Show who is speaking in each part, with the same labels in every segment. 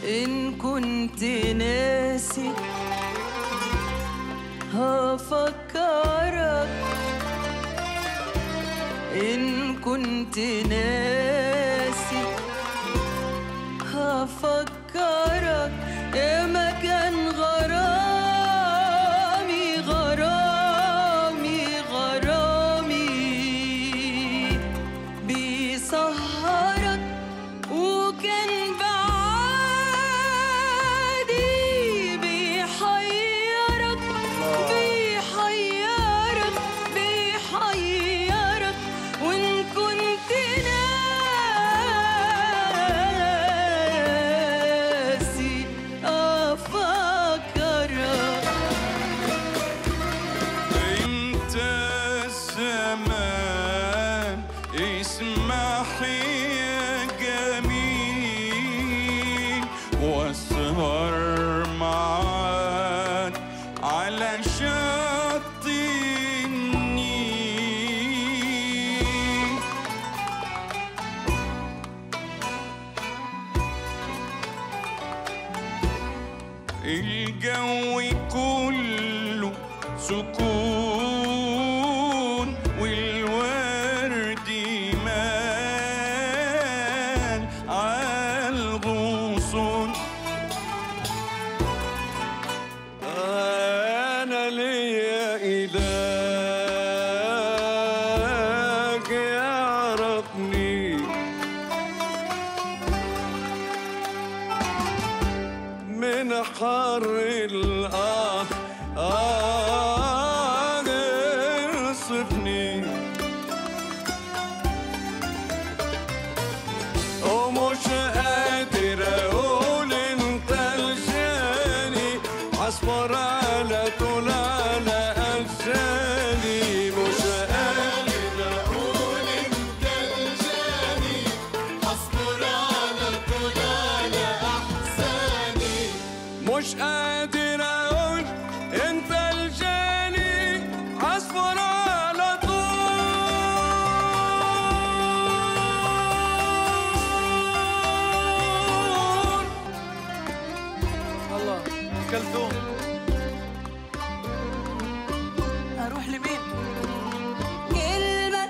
Speaker 1: إن كنت ناسي هفكرك إن كنت ناسي هفكرك يا مكان غرامي غرامي غرامي بيسهرك وكان بعادي بيحيرك بيحيرك بيحيرك وإن كنت ناسي أفكرك
Speaker 2: انت الزمان اسمح يا جميل واسهر معاك على شط النيل الجو كله سكون والورد مال عالغصون أنا ليا إله يعرفني من حر الآه آه يصفني ومش قادر أقول أنت الجاني أصبر على طول على أجاني مش قادر أقول أنت الجاني أصبر على طول على أحزاني مش قادر اقول انت الجاني اصبر على طول
Speaker 3: الله كلثوم
Speaker 1: أروح لمين؟ كلمة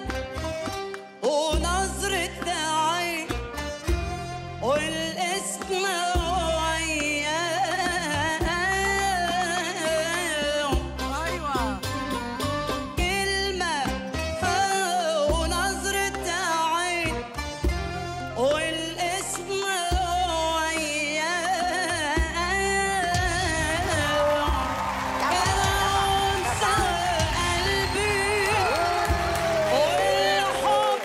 Speaker 1: ونظرة عين والاسم وياه أيوة كلمة ونظرة عين والاسم وياه كلام سوى قلبي والحب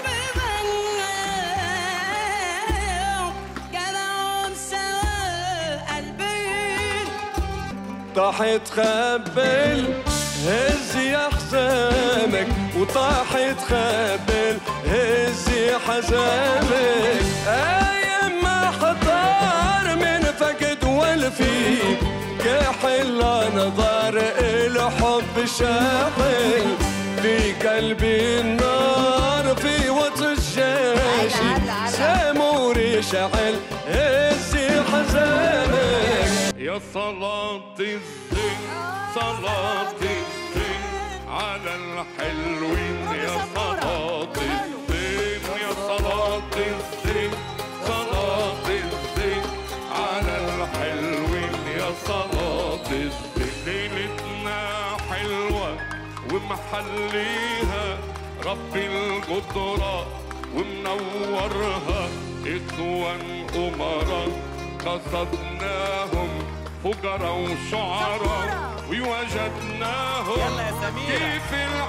Speaker 1: مناه كلام سوى قلبي
Speaker 2: طاحت خبل هز يا حزامك وطاحت خبل هز يا حزامك ايام ما حضر من فقد والفيك كحل نظر الحب شاحل في قلبي النار في وطن الجاشي ساموري شعل هز يا حزامك يا صلاة الزين صلاة الزين على الحلوين يا صلاة الزين يا صلاة الزين صلاة الزين على الحلوين يا صلاة الزين ليلتنا حلوة ومحليها رب القدرة ومنورها إخوان أمراء قصدناهم فقراء وشعراء ووجدناهم
Speaker 3: يلا يا سميرة.
Speaker 2: كيف الحال